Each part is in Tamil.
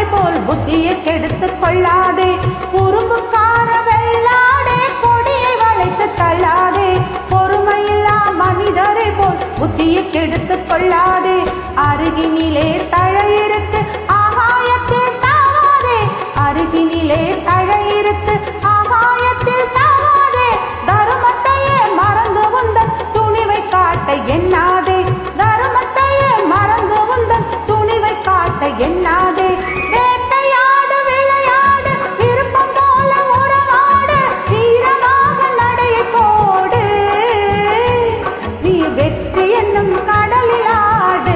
நடை போல் புத்தியை கெடுத்துக் கொள்ளாதே குறும்புக்கார வெள்ளாடே கொடியை வளைத்து தள்ளாதே பொறுமையில்லா மனிதரை போல் புத்தியை கெடுத்துக் கொள்ளாதே அருகினிலே தழையிருக்கு ஆகாயத்தில் தாவாதே அருகினிலே தழையிருக்கு ஆகாயத்தில் தாவாதே தருமத்தையே மறந்து உந்தன் துணிவை காட்ட எண்ணாதே தருமத்தையே மறந்து உந்தன் துணிவை காட்ட எண்ணாதே வேட்டையாடு விளையாடு விருப்பம் போல உறவாடு வீரமாக நடையை போடு நீ வெற்றி என்னும் கடலில் ஆடு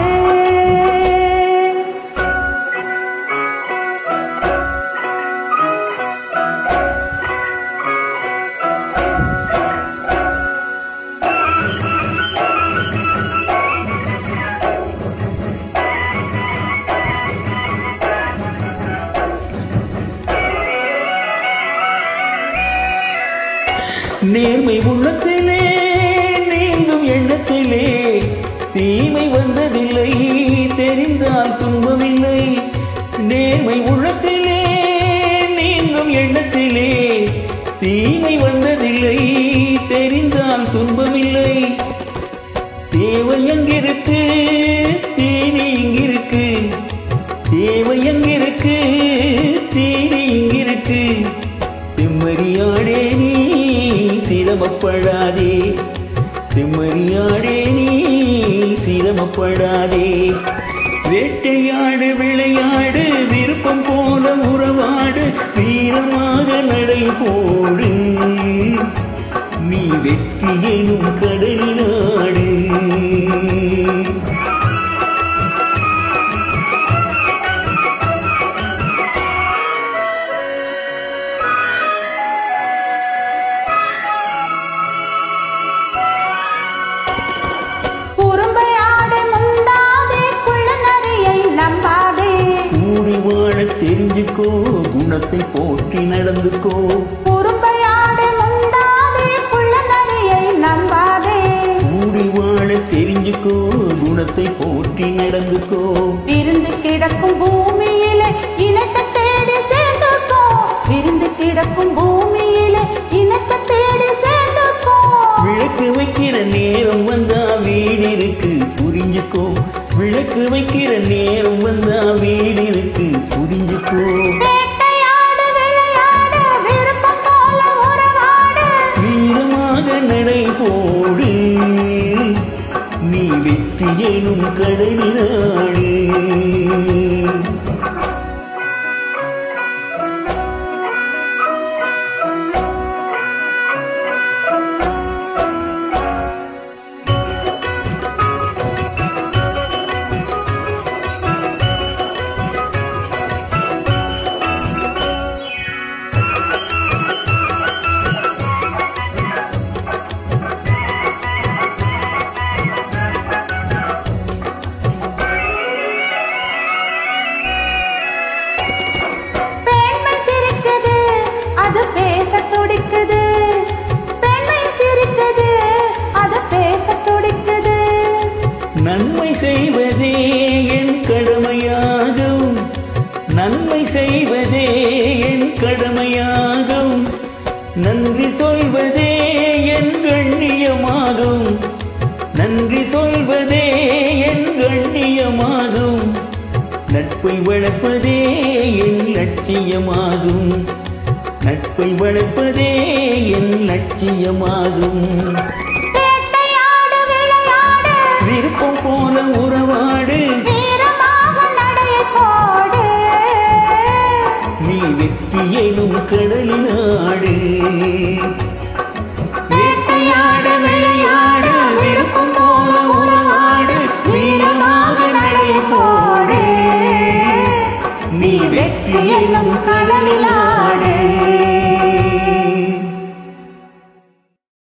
நேர்மை உள்ளத்திலே நீங்கும் எண்ணத்திலே தீமை வந்ததில்லை தெரிந்தால் துன்பமில்லை நேர்மை உள்ளத்திலே நீங்கும் எண்ணத்திலே தீமை வந்ததில்லை தெரிந்தால் துன்பமில்லை தேவை எங்கிருக்கு தீனி இங்கிருக்கு தேவை எங்கிருக்கு தீனி இங்கிருக்கு செம்மறியாடே நீ சிரமப்படாதே செம்மறியாடே நீ சிரமப்படாதே வேட்டையாடு விளையாடு விருப்பம் போல உறவாடு வீரமாக நடை போடு நீ வெற்றி எனும் கடலினாடு குறும்பையாடை முந்தாதே குள்ளநரியை நம்பாதே கூடி வாழ தெரிஞ்சுக்கோ குணத்தை போற்றி நடந்துக்கோ குறும்பையாடை முந்தாதே குள்ளநரியை நம்பாதே கூடி வாழ தெரிஞ்சுக்கோ குணத்தை போற்றி நடந்துக்கோ விருந்து கிடக்கும் பூமியிலே இனத்தை தேடி சேர்ந்துக்கோ விருந்து கிடக்கும் பூமியிலே இனத்தை தேடி சேர்ந்துக்கோ விளக்கு வைக்கிற நேரம் வந்தா வீடு இருக்கு புரிஞ்சுக்கோ விளக்கு வைக்கிற நேரம் வந்தா வீடு இருக்கு புரிஞ்சுக்கோ வேட்டையாடு விளையாடு விருப்பம் போல உறவாடு வீரமாக நடை போடு நீ வெற்றி எனும் கடலினாடு பெண்மை சிரிக்குது அது பேச துடிக்குது பெண்மை சிரிக்குது அது பேச துடிக்குது நன்மை செய்வதே என் கடமையாகும் நன்மை செய்வதே என் கடமையாகும் நன்றி சொல்வதே என் கண்ணியமாகும் நன்றி சொல்வதே என் கண்ணியமாகும் நட்பை வளர்ப்பதே என் லட்சியமாகும் நட்பை வளர்ப்பதே என் லட்சியமாகும்